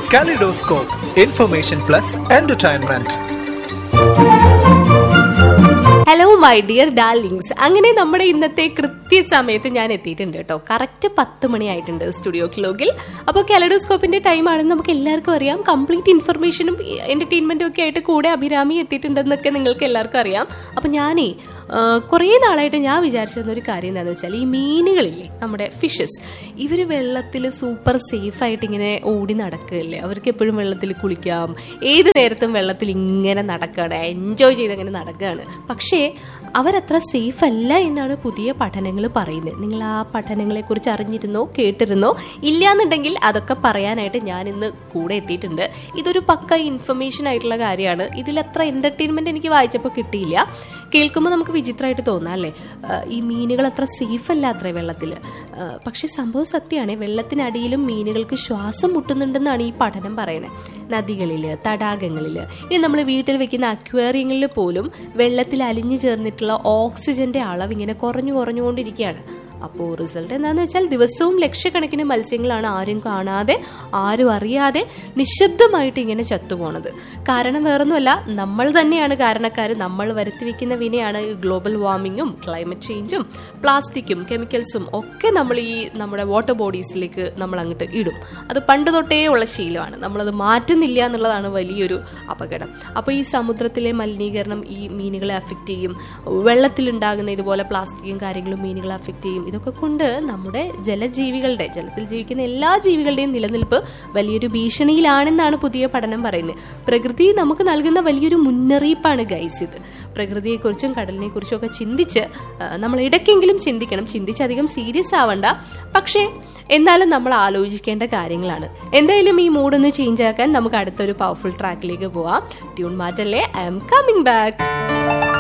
Kaleidoscope, information plus entertainment. Hello my dear darlings അങ്ങനെ നമ്മുടെ ഇന്നത്തെ കൃത്യസമയത്ത് ഞാൻ എത്തിയിട്ടുണ്ട് കേട്ടോ കറക്റ്റ് പത്ത് മണിയായിട്ടുണ്ട് സ്റ്റുഡിയോ ക്ലോക്കിൽ അപ്പോൾ കാലഡോസ്കോപ്പിന്റെ ടൈം ആണെന്ന് നമുക്ക് എല്ലാവർക്കും അറിയാം കംപ്ലീറ്റ് ഇൻഫർമേഷനും എന്റർടൈൻമെന്റും ഒക്കെ ആയിട്ട് കൂടെ അഭിരാമി എത്തിയിട്ടുണ്ടെന്നൊക്കെ നിങ്ങൾക്ക് എല്ലാവർക്കും അറിയാം അപ്പോൾ ഞാനേ ആ, കുറേ നാളായിട്ട് ഞാൻ വിചാരിച്ചിരുന്ന ഒരു കാര്യം എന്താണെന്ന് വെച്ചാൽ ഈ മീനുകളില്ലേ നമ്മുടെ ഫിഷസ് ഇവർ വെള്ളത്തിൽ സൂപ്പർ സേഫ് ആയിട്ട് ഇങ്ങനെ ഓടി നടക്കുകയല്ലേ അവർക്ക് എപ്പോഴും വെള്ളത്തിൽ കുളിക്കാം ഏത് നേരത്തും വെള്ളത്തിൽ ഇങ്ങനെ നടക്കുകയാണ് എൻജോയ് ചെയ്ത് അങ്ങനെ നടക്കുകയാണ് പക്ഷേ അവരത്ര സേഫ് അല്ല എന്നാണ് പുതിയ പഠനങ്ങൾ പറയുന്നത് നിങ്ങൾ ആ പഠനങ്ങളെ കുറിച്ച് അറിഞ്ഞിരുന്നോ കേട്ടിരുന്നോ ഇല്ലാന്നുണ്ടെങ്കിൽ അതൊക്കെ പറയാനായിട്ട് ഞാൻ ഇന്ന് കൂടെ എത്തിയിട്ടുണ്ട് ഇതൊരു പക്ക ഇൻഫർമേഷൻ ആയിട്ടുള്ള കാര്യമാണ് ഇതിലത്ര എന്റർടൈൻമെന്റ് എനിക്ക് വായിച്ചപ്പോൾ കിട്ടിയില്ല കേൾക്കുമ്പോൾ നമുക്ക് വിചിത്രമായിട്ട് തോന്നാം അല്ലേ ആ, ഈ മീനുകൾ അത്ര സേഫ് അല്ല അത്രേ വെള്ളത്തിൽ പക്ഷെ സംഭവം സത്യമാണ് വെള്ളത്തിനടിയിലും മീനുകൾക്ക് ശ്വാസം മുട്ടുന്നുണ്ടെന്നാണ് ഈ പഠനം പറയുന്നത് നദികളിൽ തടാകങ്ങളിൽ ഇനി നമ്മൾ വീട്ടിൽ വെക്കുന്ന അക്വേറിയങ്ങളിൽ പോലും വെള്ളത്തിൽ അലിഞ്ഞു ചേർന്നിട്ടുള്ള ഓക്സിജന്റെ അളവ് ഇങ്ങനെ കുറഞ്ഞു കുറഞ്ഞുകൊണ്ടിരിക്കുകയാണ് അപ്പോൾ റിസൾട്ട് എന്താണെന്ന് വെച്ചാൽ ദിവസവും ലക്ഷക്കണക്കിന് മത്സ്യങ്ങളാണ് ആരും കാണാതെ ആരും അറിയാതെ നിശബ്ദമായിട്ട് ഇങ്ങനെ ചത്തുപോണത് കാരണം വേറൊന്നുമല്ല നമ്മൾ തന്നെയാണ് കാരണക്കാർ നമ്മൾ വരുത്തി വെക്കുന്ന വിനയാണ് ഈ ഗ്ലോബൽ വാർമിങ്ങും ക്ലൈമറ്റ് ചേഞ്ചും പ്ലാസ്റ്റിക്കും കെമിക്കൽസും ഒക്കെ നമ്മൾ ഈ നമ്മുടെ വാട്ടർ ബോഡീസിലേക്ക് നമ്മൾ അങ്ങോട്ട് ഇടും അത് പണ്ട് തൊട്ടേ ഉള്ള ശീലമാണ് നമ്മളത് മാറ്റുന്നില്ല എന്നുള്ളതാണ് വലിയൊരു അപകടം അപ്പോൾ ഈ സമുദ്രത്തിലെ മലിനീകരണം ഈ മീനുകളെ അഫക്റ്റ് ചെയ്യും വെള്ളത്തിലുണ്ടാകുന്ന ഇതുപോലെ പ്ലാസ്റ്റിക്കും കാര്യങ്ങളും മീനുകളെ അഫക്റ്റ് ചെയ്യും ഇതൊക്കെ കൊണ്ട് നമ്മുടെ ജലജീവികളുടെ ജലത്തിൽ ജീവിക്കുന്ന എല്ലാ ജീവികളുടെയും നിലനിൽപ്പ് വലിയൊരു ഭീഷണിയിലാണെന്നാണ് പുതിയ പഠനം പറയുന്നത് പ്രകൃതി നമുക്ക് നൽകുന്ന വലിയൊരു മുന്നറിയിപ്പാണ് ഗൈസ് ഇത് പ്രകൃതിയെക്കുറിച്ചും കടലിനെ കുറിച്ചും ഒക്കെ ചിന്തിച്ച് ആ, നമ്മൾ ഇടയ്ക്കെങ്കിലും ചിന്തിക്കണം ചിന്തിച്ച് അധികം സീരിയസ് ആവണ്ട പക്ഷേ എന്നാലും നമ്മൾ ആലോചിക്കേണ്ട കാര്യങ്ങളാണ് എന്തായാലും ഈ മൂഡൊന്ന് ചേഞ്ച് ആക്കാൻ നമുക്ക് അടുത്തൊരു പവർഫുൾ ട്രാക്കിലേക്ക് പോവാം ട്യൂൺ മാറ്റല്ലേ ഐ എം കമ്മിങ് ബാക്ക്